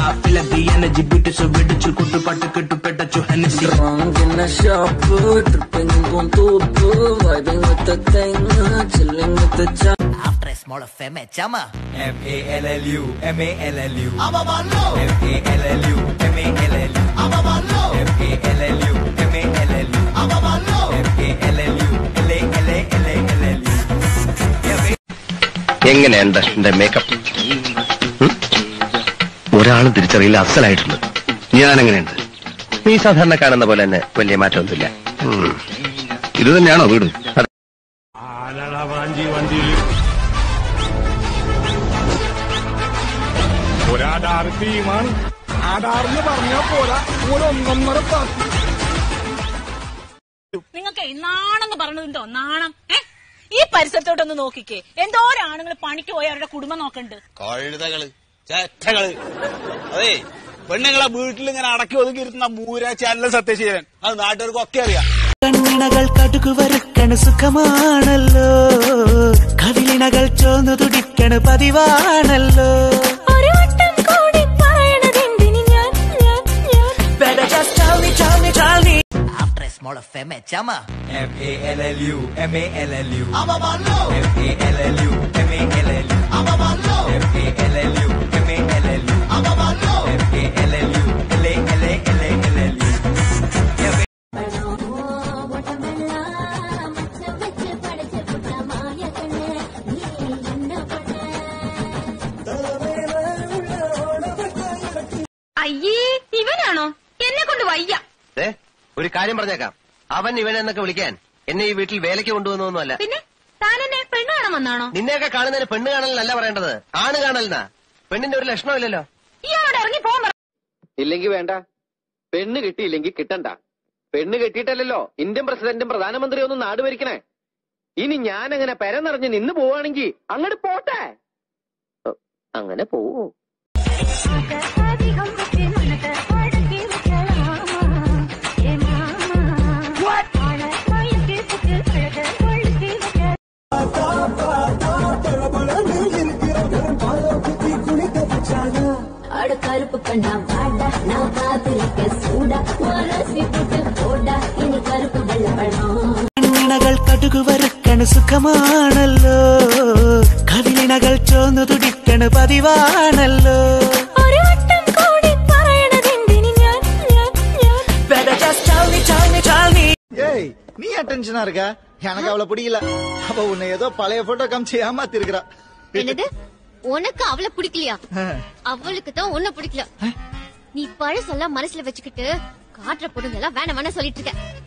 feel like the energy beat so വെടിച്ചു കൊട്ടുപാട്ട് കെട്ടു പെട്ടച്ചു ഹെനസി Drunk in the shop, tripping on top, vibing with the thing, chilling with the ch- After a small FM, chama. M A L L U M A L L U M A L L U M A L L U M A L L U M A L L U M A L L U L A L A L A L L U എങ്ങനെയുണ്ട് എന്റെ makeup ഒരാളും തിരിച്ചറിയില്ല അസലായിട്ടുണ്ട് ഞാൻ എങ്ങനെയുണ്ട് നീ സാധാരണ കാണുന്ന പോലെ തന്നെ വലിയ മാറ്റമൊന്നുമില്ല ഉം. ഇത് തന്നെയാണോ വീട് അതെ. ഒരാധാർ ടീമാണ് ആധാറിന് പറഞ്ഞാ പോരാ ഒരൊന്നൊന്നര പാർട്ടി നിങ്ങൾക്ക് നാണെന്ന് പറഞ്ഞതിന്റെ നാണം ഏ ഈ പരിസരത്തോട്ടൊന്ന് നോക്കിക്കേ എന്തോരം ആണുങ്ങൾ പണിക്ക് പോയി അവരുടെ കുടുംബം നോക്കണ്ട് കഴുതകള് ചേറ്റകള് അതെ പെണ്ണുങ്ങളെ വീട്ടിൽ ഇങ്ങനെ അടക്കി ഒതുക്കി ഇരുന്ന മൂര ചാനൽ സത്യശീലൻ അത് നാട്ടുകാർക്കൊക്കെ അറിയാം കണ്ണിണകൾ കടുകു വറുക്കണ സുഖമാണല്ലോ കവിളിണകൾ ചോന്നു തുടിക്കണ പതിവാണല്ലോ ഒരു വട്ടം കൂടി പറയണതെന്തിന് ഞാൻ ഞാൻ ഞാൻ Better just tell me, tell me, tell me. After a small FM, chama. M A L L U M A L L U M A L L U M A L L U M A L L U M A L L U M A L L U L A L A L A L L U അയ്യേ ഇവനാണോ എന്നെ കൊണ്ട് വയ്യ ദേ, ഒരു കാര്യം പറഞ്ഞേക്കാം അവൻ ഇവനെ എന്നൊക്കെ വിളിക്കാൻ എന്നെ ഈ വീട്ടിൽ വേലയ്ക്ക് കൊണ്ടുവന്നൊന്നുമല്ല പിന്നെ താൻ എന്നെ പെണ്ണ് കാണാൻ വന്നാണോ നിന്നെയൊക്കെ കാണുന്നതിന് പെണ്ണ് കാണലല്ല പറയേണ്ടത് ആണ് കാണലെന്നാ പെണ്ണിന്റെ ഒരു ലക്ഷണമില്ലല്ലോ ഇയാളോട് ഇറങ്ങി പോകാൻ പറ ഇല്ലെങ്കിൽ വേണ്ട പെണ്ണ് കിട്ടിയില്ലെങ്കിൽ കിട്ടണ്ട പെണ്ണ് കെട്ടിയിട്ടല്ലല്ലോ ഇന്ത്യൻ പ്രസിഡന്റും പ്രധാനമന്ത്രിയും ഒന്നും നാട് ഭരിക്കണേ ഇനി ഞാൻ അങ്ങനെ പെര നിറഞ്ഞ് നിന്ന് പോവാണെങ്കിൽ അങ്ങോട്ട് പോട്ടെ ഓ, അങ്ങനെ പോവോ கருப்பு கண்ணா வாடா நான் காத்திருக்க சூடா மனசி போட்டு போடா இனி கருப்பு வெள்ள பழம் കണ്ണിണകൾ കടുകു വറുക്കണ സുഖമാണല്ലോ കവിളിണകൾ ചോന്നു തുടിക്കണ പതിവാണല്ലോ ഒരു വട്ടം കൂടി പറയണതെന്തിന് ഞാൻ ഞാൻ ഞാൻ Better just tell me, tell me, tell me. ஏய் நீ ஏன் டென்ஷனா இருக்க எனக்கு அவளை பிடிக்கல அவ உன்னை ஏதோ பழைய போட்டோ காமிச்சு ஏமாத்தி இருக்கிறா என்னது உனக்கு அவளை பிடிக்கலையா அவளுக்கு தான் உன்னை பிடிக்கல நீ பழசெல்லாம் மனசுல வச்சுக்கிட்டு காட்டுற பொண்ணுங்க எல்லாம் வேணாம் வேணாம் சொல்லிட்டு இருக்க